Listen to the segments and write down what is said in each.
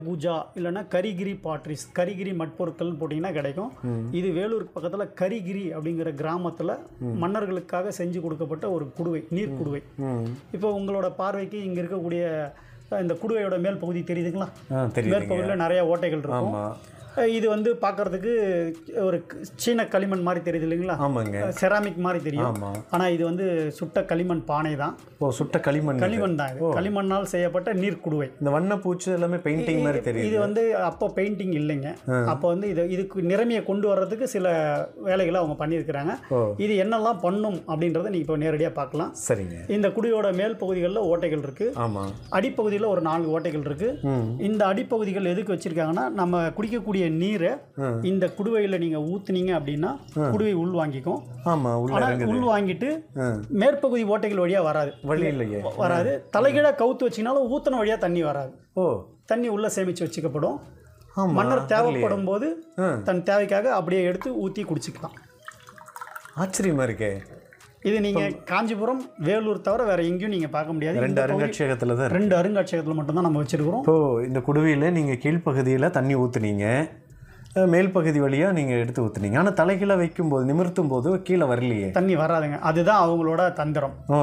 பூஜா இல்லைன்னா கரிகிரி பாட்ரிஸ் கரிகிரி மட்பொருட்கள்னு போட்டிங்கன்னா கிடைக்கும் இது வேலூர் பக்கத்தில் கரிகிரி அப்படிங்கிற கிராமத்தில் மன்னர்களுக்காக செஞ்சு கொடுக்கப்பட்ட ஒரு குடுவை நீர் குடுவை ம் இப்போ உங்களோட பார்வைக்கு இங்கே இருக்கக்கூடிய அஹ், இந்த குடுவையோட மேல் பகுதி தெரியுதுங்களா ஆ தெரியுதுங்க மேற்பகுதியில் நிறைய ஓட்டைகள் இருக்கும் ஆமாம் அஹ், இது வந்து பார்க்கறதுக்கு ஒரு சீன களிமண் மாதிரி தெரியுது இல்லைங்களா ஆமாங்க செராமிக் மாதிரி தெரியும் ஆமாம் ஆனால் இது வந்து சுட்ட களிமண் பானை தான் ஓ சுட்ட களிமண் இது. களிமண் தான் இது களிமண்ணால் செய்யப்பட்ட நீர் குடுவை இந்த வண்ணப்பூச்சு எல்லாமே பெயிண்டிங் மாதிரி தெரியுது இது வந்து அப்போ பெயிண்டிங் இல்லைங்க அப்போ வந்து இது இதுக்கு நிறமையை கொண்டு வர்றதுக்கு சில வேலைகளை அவங்க பண்ணியிருக்கிறாங்க ஓ இது என்னெல்லாம் பண்ணும் அப்படின்றத நீங்கள் இப்போ நேரடியாக பார்க்கலாம் சரிங்க இந்த குடியோட மேல் பகுதிகளில் ஓட்டைகள் இருக்குது ஆமாம் அடிப்பகுதியில் ஒரு நான்கு ஓட்டைகள் இருக்குது ம் இந்த அடிப்பகுதிகள் எதுக்கு வச்சுருக்காங்கன்னா நம்ம குடிக்கக்கூடிய நீரை இந்த குடுவையில் நீங்கள் ஊற்றுனீங்க அப்படின்னா குடுவை உள் வாங்கிக்கும் ஆமாம் உள்ள ஆனால் இறங்குது உள் வாங்கிட்டு ஆ மேற்பகுதி ஓட்டைகள் வழியாக வராது வழி இல்லையே வராது தலைகீழாக கவுத்து வச்சிங்கனாலும் ஊற்றின வழியாக தண்ணி வராது ஓ தண்ணி உள்ளே சேமித்து வச்சுக்கப்படும் ஆமாம் மன்னர் தேவைப்படும் போது ஆ. தன் தேவைக்காக அப்படியே எடுத்து ஊற்றி குடிச்சிக்கலாம் ஆச்சரியமா இருக்கே இது நீங்கள் காஞ்சிபுரம் வேலூர் தவிர வேற எங்கேயும் நீங்கள் பார்க்க முடியாது ரெண்டு அருங்காட்சியகத்தில் தான் இருக்கு. ரெண்டு அருங்காட்சியகத்தில் மட்டும்தான் நம்ம வச்சிருக்கிறோம் இப்போ இந்த குடுவையில் நீங்கள் கீழ்ப்பகுதியில் தண்ணி ஊற்றுனீங்க மேல் பகுதி வழியாக நீங்கள் எடுத்து ஊற்றுனீங்க ஆனால் தலைகீழ வைக்கும்போது நிமிர்த்தும் போது கீழே வரலையே தண்ணி வராதுங்க அதுதான் அவங்களோட தந்திரம் ஓ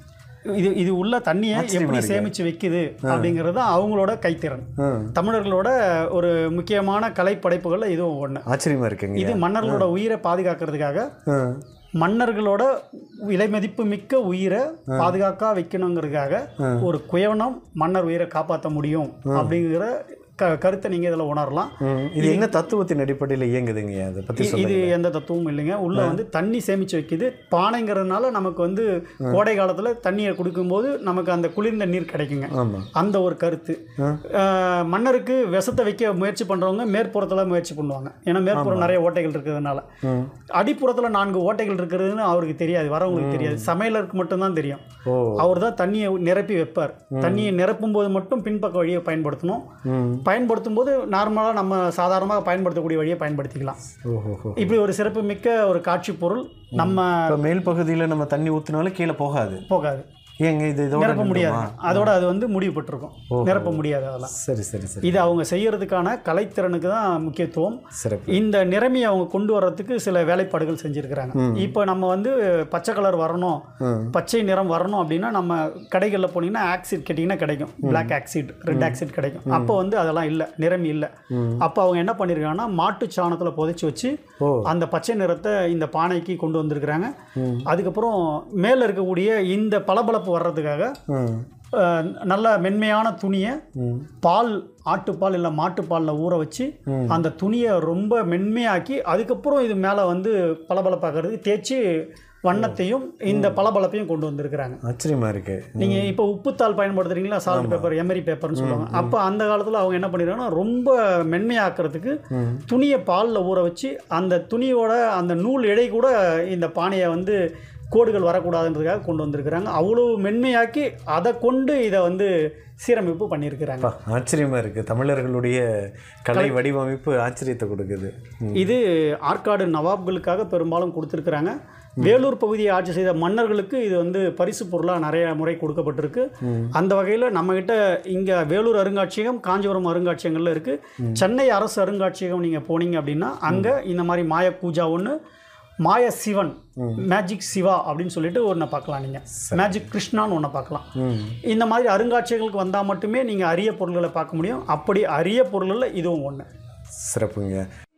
இது இது உள்ள தண்ணியை எப்படி சேமிச்சு வைக்குது அப்படிங்கிறது தான் அவங்களோட கைத்திறன் ஆ தமிழர்களோட ஒரு முக்கியமான கலைப்படைப்புகள்ல இதுவும் ஒன்று ஆச்சரியமா இருக்குங்க இது மன்னர்களோட உயிரை பாதுகாக்கிறதுக்காக ஆ மன்னர்களோட விலை மதிப்பு மிக்க உயிரை பாதுகாக்கா வைக்கணுங்கிறதுக்காக ஒரு குயவனம் மன்னர் உயிரை காப்பாற்ற முடியும் அப்படிங்கிற க கருத்தை நீங்கள் இதில் உணரலாம் ம். இது என்ன தத்துவத்தின் அடிப்படையில் இயங்குதுங்க அதை பற்றி இ- சொல்லுங்க இது எந்த தத்துவமும் இல்லைங்க உள்ள வந்து தண்ணி சேமிச்சு வைக்குது பானைங்கிறதுனால நமக்கு வந்து கோடை காலத்தில் தண்ணியை குடிக்கும்போது நமக்கு அந்த குளிர்ந்த நீர் கிடைக்குங்க ஆமாம் அந்த ஒரு கருத்து அஹ், மன்னருக்கு விஷத்தை வைக்க முயற்சி பண்ணுறவங்க மேற்புறத்தில் முயற்சி பண்ணுவாங்க ஏன்னா மேற்புறம் நிறைய ஓட்டைகள் இருக்கிறதுனால ம் அடிப்புறத்தில் நான்கு ஓட்டைகள் இருக்கிறதுன்னு அவருக்கு தெரியாது வரவங்களுக்கு தெரியாது சமையலருக்கு மட்டும்தான் தெரியும் ஓ அவர் தான் தண்ணியை நிரப்பி வைப்பார் தண்ணியை நிரப்பும் போது மட்டும் பின்பக்க வழியை பயன்படுத்தணும் ம் பயன்படுத்தும் போது நார்மலாக நம்ம சாதாரணமாக பயன்படுத்தக்கூடிய வழியை பயன்படுத்திக்கலாம் ஓஹோ இப்படி ஒரு சிறப்பு மிக்க ஒரு காட்சி பொருள் நம்ம இப்போ மேல் பகுதியில் நம்ம தண்ணி ஊற்றினாலும் கீழே போகாது போகாது ஏங்க இது இதோட நிரப்ப முடியாது நின்றுமா? அதோட அது வந்து முடிவு பெற்றிருக்கும் நிரப்ப முடியாது அதெல்லாம் சரி சரி சரி இது அவங்க செய்யறதுக்கான கலைத்திறனுக்கு தான் முக்கியத்துவம் சிறப்பு இந்த நிறமையை அவங்க கொண்டு வர்றதுக்கு சில வேலைப்பாடுகள் செஞ்சுருக்கிறாங்க இப்போ நம்ம வந்து பச்சை கலர் வரணும் ம். பச்சை நிறம் வரணும் அப்படின்னா நம்ம கடைகளில் போனீங்கன்னா ஆக்சிட் கேட்டிங்கன்னா கிடைக்கும் பிளாக் ஆக்சிட் ரெட் ஆக்சிட் கிடைக்கும் அப்போ வந்து அதெல்லாம் இல்லை நிறமி இல்லை அப்போ அவங்க என்ன பண்ணியிருக்காங்கன்னா மாட்டு சாணத்தில் புதைச்சி வச்சு ஓ அந்த பச்சை நிறத்தை இந்த பானைக்கு கொண்டு வந்திருக்கிறாங்க அதுக்கப்புறம் மேலே இருக்கக்கூடிய இந்த பளபளப்பு வர்றதுக்காக ம் அஹ், நல்ல மென்மையான துணியை பால் ஆட்டுப்பால் இல்லை மாட்டுப்பாலில் ஊற வச்சு அந்த துணியை ரொம்ப மென்மையாக்கி அதுக்கப்புறம் இது மேலே வந்து பளபளப்பாக்கிறதுக்கு தேய்ச்சி வண்ணத்தையும் இந்த பளபளப்பையும் கொண்டு வந்திருக்கிறாங்க ஆச்சரியமா இருக்கு நீங்கள் இப்போ உப்புத்தாள் பயன்படுத்துறீங்களா சால்ட் பேப்பர் எமரி பேப்பர்னு சொல்லுவாங்க அப்போ அந்த காலத்தில் அவங்க என்ன பண்ணிடுறாங்கன்னா ரொம்ப மென்மையாக்கிறதுக்கு துணியை பாலில் ஊற வச்சு அந்த துணியோட அந்த நூல் எடை கூட இந்த பானையை வந்து கோடுகள் வரக்கூடாதுன்றதுக்காக கொண்டு வந்திருக்கிறாங்க அவ்வளோ மென்மையாக்கி அதை கொண்டு இதை வந்து சீரமைப்பு பண்ணியிருக்கிறாங்க அப்பா, ஆச்சரியமா இருக்கு தமிழர்களுடைய கலை வடிவமைப்பு ஆச்சரியத்தை கொடுக்குது ம். இது ஆற்காடு நவாப்களுக்காக பெரும்பாலும் கொடுத்துருக்குறாங்க வேலூர் பகுதியை ஆட்சி செய்த மன்னர்களுக்கு இது வந்து பரிசு பொருளாக நிறைய முறை கொடுக்கப்பட்டிருக்கு அந்த வகையில் நம்மகிட்ட இங்கே வேலூர் அருங்காட்சியகம் காஞ்சிபுரம் அருங்காட்சியகங்கள்ல இருக்குது சென்னை அரசு அருங்காட்சியகம் நீங்கள் போனீங்க அப்படின்னா அங்கே இந்த மாதிரி மாய பூஜா ஒன்று மாய சிவன் மேஜிக் சிவா அப்படின்னு சொல்லிட்டு ஒன்றை பார்க்கலாம் நீங்கள் மேஜிக் கிருஷ்ணான்னு ஒன்றை பார்க்கலாம் ம் இந்த மாதிரி அருங்காட்சியகங்களுக்கு வந்தால் மட்டுமே நீங்கள் அரிய பொருள்களை பார்க்க முடியும் அப்படி அரிய பொருளில் இதுவும் ஒன்று சிறப்புங்க